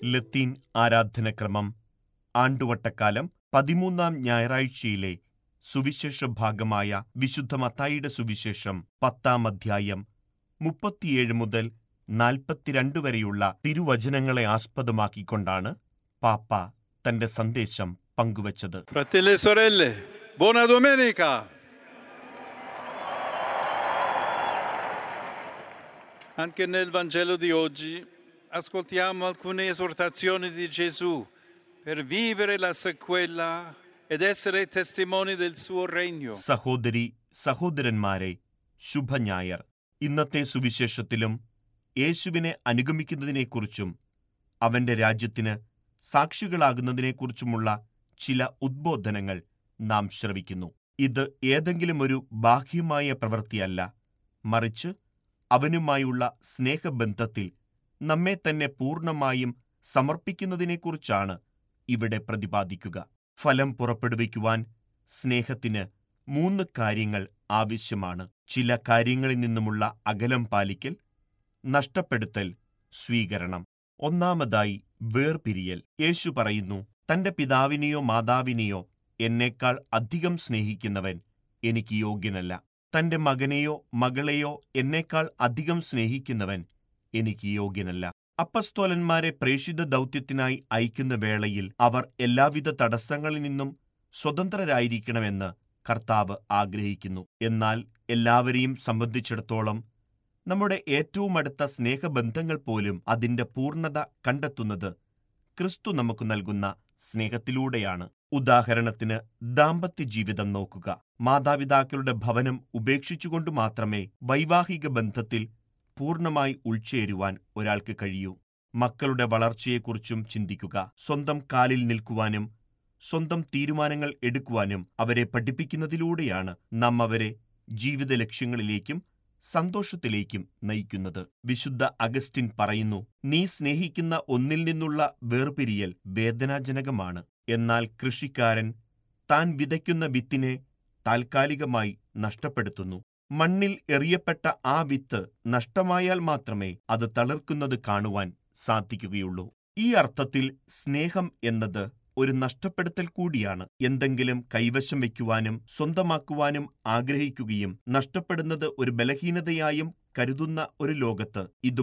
ലത്തീൻ ആരാധനക്രമം ആണ്ടുവട്ടക്കാലം പതിമൂന്നാം ഞായറാഴ്ചയിലെ സുവിശേഷ ഭാഗമായ വിശുദ്ധ മത്തായിയുടെ സുവിശേഷം പത്താം അധ്യായം മുപ്പത്തിയേഴ് മുതൽ നാൽപ്പത്തിരണ്ട് വരെയുള്ള തിരുവചനങ്ങളെ ആസ്പദമാക്കിക്കൊണ്ടാണ് പാപ്പ തന്റെ സന്ദേശം പങ്കുവച്ചത് Fratelli e sorelle, buona domenica! Anche nel Vangelo di oggi ascoltiamo alcune esortazioni di Gesù per vivere la sequela ed essere testimoni del suo regno. സഹോദരി സഹോദരന്മാരെ ശുഭഞായർ ഇന്നത്തെ സുവിശേഷത്തിലും യേശുവിനെ അനുഗമിക്കുന്നതിനെക്കുറിച്ചും അവന്റെ രാജ്യത്തിന് സാക്ഷികളാകുന്നതിനെക്കുറിച്ചുമുള്ള ചില ഉദ്ബോധനങ്ങൾ നാം ശ്രവിക്കുന്നു ഇത് ഏതെങ്കിലും ഒരു ബാഹ്യമായ പ്രവൃത്തിയല്ല മറിച്ച് അവനുമായുള്ള സ്നേഹബന്ധത്തിൽ നമ്മെ തന്നെ പൂർണ്ണമായും സമർപ്പിക്കുന്നതിനെക്കുറിച്ചാണ് ഇവിടെ പ്രതിപാദിക്കുക ഫലം പുറപ്പെടുവിക്കുവാൻ സ്നേഹത്തിന് മൂന്ന് കാര്യങ്ങൾ ആവശ്യമാണ് ചില കാര്യങ്ങളിൽ നിന്നുമുള്ള അകലം പാലിക്കൽ നഷ്ടപ്പെടുത്തൽ സ്വീകരണം ഒന്നാമതായി വേർപിരിയൽ യേശു പറയുന്നു തന്റെ പിതാവിനെയോ മാതാവിനെയോ എന്നേക്കാൾ അധികം സ്നേഹിക്കുന്നവൻ എനിക്ക് യോഗ്യനല്ല തന്റെ മകനെയോ മകളെയോ എന്നേക്കാൾ അധികം സ്നേഹിക്കുന്നവൻ എനിക്ക് യോഗ്യനല്ല അപ്പസ്തോലന്മാരെ പ്രേഷിത ദൗത്യത്തിനായി അയക്കുന്ന വേളയിൽ അവർ എല്ലാവിധ തടസ്സങ്ങളിൽ നിന്നും സ്വതന്ത്രരായിരിക്കണമെന്ന് കർത്താവ് ആഗ്രഹിക്കുന്നു എന്നാൽ എല്ലാവരെയും സംബന്ധിച്ചിടത്തോളം നമ്മുടെ ഏറ്റവും അടുത്ത സ്നേഹബന്ധങ്ങൾ പോലും അതിന്റെ പൂർണ്ണത കണ്ടെത്തുന്നത് ക്രിസ്തു നമുക്ക് നൽകുന്ന സ്നേഹത്തിലൂടെയാണ് ഉദാഹരണത്തിന് ദാമ്പത്യ ജീവിതം നോക്കുക മാതാപിതാക്കളുടെ ഭവനം ഉപേക്ഷിച്ചുകൊണ്ട് മാത്രമേ വൈവാഹിക ബന്ധത്തിൽ പൂർണ്ണമായി ഉൾച്ചേരുവാൻ ഒരാൾക്ക് കഴിയൂ മക്കളുടെ വളർച്ചയെക്കുറിച്ചും ചിന്തിക്കുക സ്വന്തം കാലിൽ നിൽക്കുവാനും സ്വന്തം തീരുമാനങ്ങൾ എടുക്കുവാനും അവരെ പഠിപ്പിക്കുന്നതിലൂടെയാണ് നാം അവരെ ജീവിത ലക്ഷ്യങ്ങളിലേക്കും സന്തോഷത്തിലേക്കും നയിക്കുന്നത് വിശുദ്ധ അഗസ്റ്റിൻ പറയുന്നു നീ സ്നേഹിക്കുന്ന ഒന്നിൽ നിന്നുള്ള വേർപിരിയൽ വേദനാജനകമാണ് എന്നാൽ കൃഷിക്കാരൻ താൻ വിതയ്ക്കുന്ന വിത്തിനെ താൽക്കാലികമായി നഷ്ടപ്പെടുത്തുന്നു മണ്ണിൽ എറിയപ്പെട്ട ആ വിത്ത് നഷ്ടമായാൽ മാത്രമേ അത് തളിർക്കുന്നത് കാണുവാൻ സാധിക്കുകയുള്ളൂ ഈ അർത്ഥത്തിൽ സ്നേഹം എന്നത് ഒരു നഷ്ടപ്പെടുത്തൽ കൂടിയാണ് എന്തെങ്കിലും കൈവശം വയ്ക്കുവാനും സ്വന്തമാക്കുവാനും ആഗ്രഹിക്കുകയും നഷ്ടപ്പെടുന്നത് ഒരു ബലഹീനതയായും കരുതുന്ന ഒരു ലോകത്ത് ഇത്